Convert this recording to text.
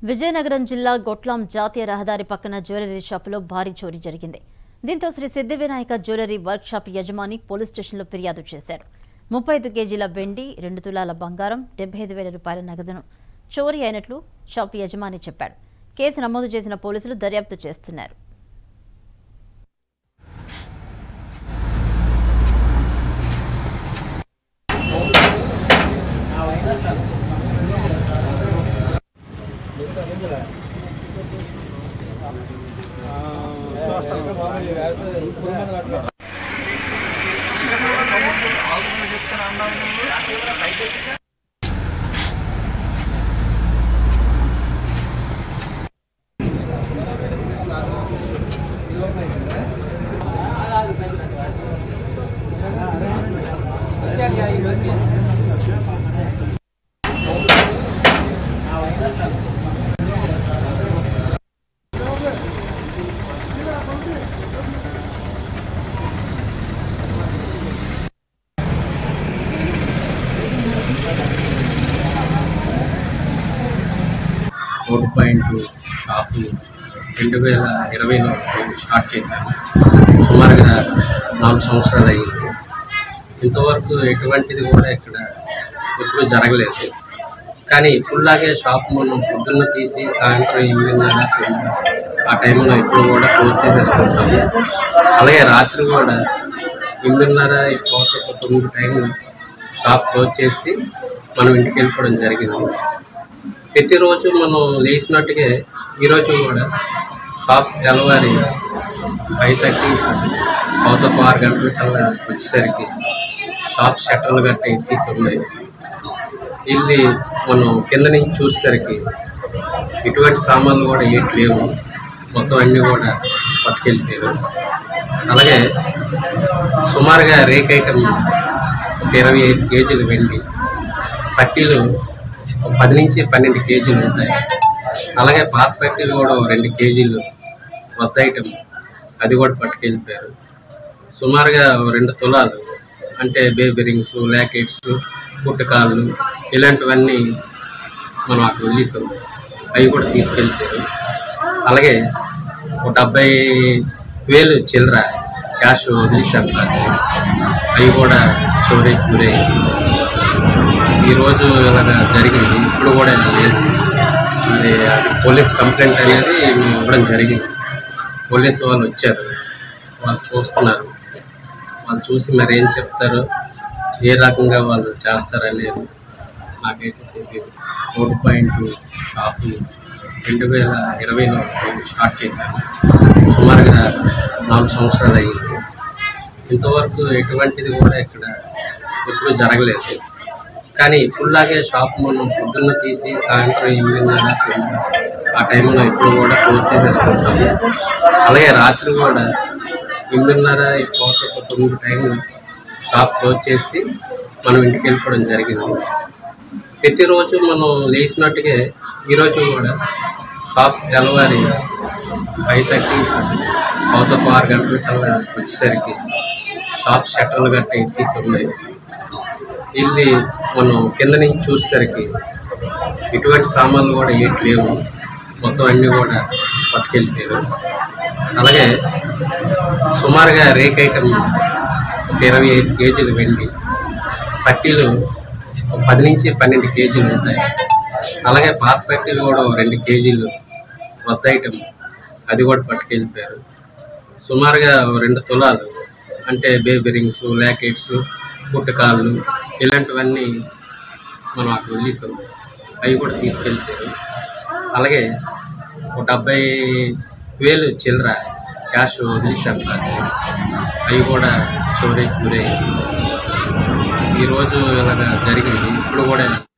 విజయనగరం జిల్లా గొట్లాం జాతీయ రహదారి పక్కన జ్యువెలరీ షాపులో భారీ చోరీ జరిగింది దీంతో Shri Siddhivinayaka jewellery work shop యజమాని పోలీస్ స్టేషన్లో ఫిర్యాదు చేశారు ముప్పై ఐదు కేజీల వెండి రెండు తులాల బంగారం డెబ్బై ఐదు వేల రూపాయల నగదును చోరీ అయినట్లు షాపు యజమాని చెప్పాడు కేసు నమోదు చేసిన పోలీసులు దర్యాప్తు చేస్తున్నారు రోడ్ పాయింట్ షాపు రెండు వేల ఇరవైలో నేను స్టార్ట్ చేశాను సుమారుగా నాలుగు సంవత్సరాలు అయింది ఇంతవరకు ఎటువంటిది కూడా ఇక్కడ ఎప్పుడూ జరగలేదు కానీ ఇప్పుడులాగే షాప్ మనం పొద్దున్న తీసి సాయంత్రం ఎనిమిదిన్నర తొమ్మిది ఆ టైంలో ఎప్పుడు కూడా క్లోజ్ చేసేసుకుంటాము అలాగే రాత్రి కూడా ఎనిమిదిన్నర కోత తొమ్మిది టైంలో షాప్ క్లోజ్ చేసి మనం ఇంటికి వెళ్ళిపోవడం జరిగింది ప్రతిరోజు మనం లేచినట్టుగా ఈరోజు కూడా షాప్ తెల్లవారి ఫైవ్ థర్టీ అవతల ఆరు గంటల కల్లా వచ్చేసరికి షాప్ షట్టర్లు గట్ట తీసి ఉన్నాయి వెళ్ళి మనం కింద నుంచి చూసేసరికి ఎటువంటి సామాన్లు కూడా ఏటి లేవు మొత్తం అన్నీ కూడా పట్టుకెళ్ళిపోయారు అలాగే సుమారుగా రేక్ ఐటమ్ ఒక ఇరవై ఐదు కేజీలు వెండి పట్టీలు ఒక పది నుంచి పన్నెండు కేజీలు ఉంటాయి అలాగే పాత పట్టీలు కూడా ఓ రెండు కేజీలు కొత్త ఐటమ్ అది కూడా పట్టుకెళ్ళిపోయారు సుమారుగా ఓ రెండు తులాలు అంటే బేబీ రింగ్స్ ల్యాకెట్స్ పుట్టకాళ్ళు ఇలాంటివన్నీ మనం అక్కడ వదిలేసాం అవి కూడా తీసుకెళ్ళిపోయారు అలాగే ఒక డెబ్బై వేలు చిల్లర క్యాష్ వదిలేసాం అవి కూడా చోరీకి గురయ్యాయి ఈరోజు ఇలాగ జరిగింది ఇప్పుడు కూడా ఇలా లేదు మరి అది పోలీస్ కంప్లైంట్ అనేది మేము ఇవ్వడం జరిగింది పోలీస్ వాళ్ళు వచ్చారు వాళ్ళు చూస్తున్నారు వాళ్ళు చూసి మరి ఏం చెప్తారో ఏ రకంగా వాళ్ళు చేస్తారనేది నాకైతే తెలియదు రోడ్ పాయింట్ షాపు రెండు వేల ఇరవైలో నేను స్టార్ట్ చేశాను సుమారుగా నాలుగు సంవత్సరాలు అయ్యింది ఇంతవరకు ఎటువంటిది కూడా ఇక్కడ ఎప్పుడూ జరగలేదు కానీ ఇప్పుడులాగే షాప్ మనం పొద్దున్న తీసి సాయంత్రం ఎనిమిదిన్నర తొమ్మిది ఆ టైంలో ఎప్పుడు కూడా క్లోజ్ చేసేసుకుంటాము అలాగే రాత్రి కూడా ఎనిమిదిన్నర కోత తొమ్మిది టైంలో షాప్ క్లోజ్ చేసి మనం ఇంటికి వెళ్ళిపోవడం జరిగింది ప్రతిరోజు మనం లేచినట్టుగా ఈరోజు కూడా షాప్ తెల్లవారి ఫైవ్ థర్టీ అవతల ఆరు గంటల కల్లా వచ్చేసరికి షాప్ షట్టర్లు గట్ట తీసి ఉన్నాయి వెళ్ళి మనం కింద నుంచి చూసేసరికి ఎటువంటి సామాన్లు కూడా ఏటి లేవు మొత్తం అన్నీ కూడా పట్టుకెళ్ళిపోయారు అలాగే సుమారుగా రేక్ ఐటమ్ ఒక ఇరవై ఐదు కేజీలు వెండి పట్టీలు ఒక పది నుంచి పన్నెండు కేజీలు ఉంటాయి అలాగే పాత పట్టీలు కూడా ఓ రెండు కేజీలు కొత్త ఐటమ్ అది కూడా పట్టుకెళ్ళిపోయారు సుమారుగా ఓ రెండు తులాలు అంటే బేబీ రింగ్స్ ల్యాకెట్స్ పుట్టకాళ్ళు ఇలాంటివన్నీ మనం అక్కడ వదిలేసాం అవి కూడా తీసుకెళ్ళిపోయారు అలాగే ఒక డెబ్బై వేలు చిల్లర క్యాష్ వదిలేసాం అవి కూడా చోరీకి గురయ్యాయి ఈరోజు ఇలాగ జరిగింది ఇప్పుడు కూడా ఇలా